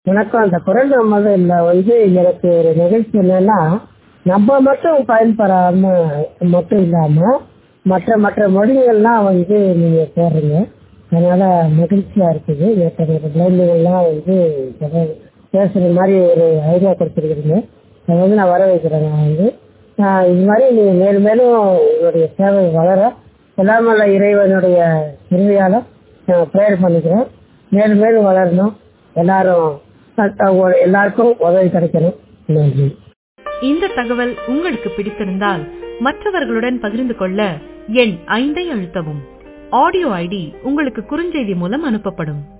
வணக்கம் அந்த குரல் நம்மதில் வந்து எனக்கு ஒரு நிகழ்ச்சி என்னன்னா நம்ம மட்டும் பயன்பெறாம மட்டும் இல்லாம மற்ற மற்ற மொழிகள்லாம் வந்து நீங்க போடுறீங்க அதனால மகிழ்ச்சியா இருக்குது மற்ற குழந்தைகள்லாம் வந்து சொல்றது- பேசுற மாதிரி ஒரு ஐடியா கொடுத்துருக்குறீங்க அதை வந்து நான் வர வைக்கிறேன் நான் வந்து நான் இது மாதிரி நீங்க மேலும் மேலும் உங்களுடைய சேவை வளர எல்லாமல்ல இறைவனுடைய திருவிழால நான் ப்ரேயர் பண்ணிக்கிறேன் மேலும் மேலும் வளரணும் எல்லாரும் அஹ், அஹ், எல்லாருக்கும் உதவி கிடைக்கணும் நன்றி இந்த தகவல் உங்களுக்கு பிடித்திருந்தால் மற்றவர்களுடன் பகிர்ந்து கொள்ள எண் ஐந்தை அழுத்தவும் ஆடியோ ஐடி உங்களுக்கு குறுஞ்செய்தி மூலம் அனுப்பப்படும்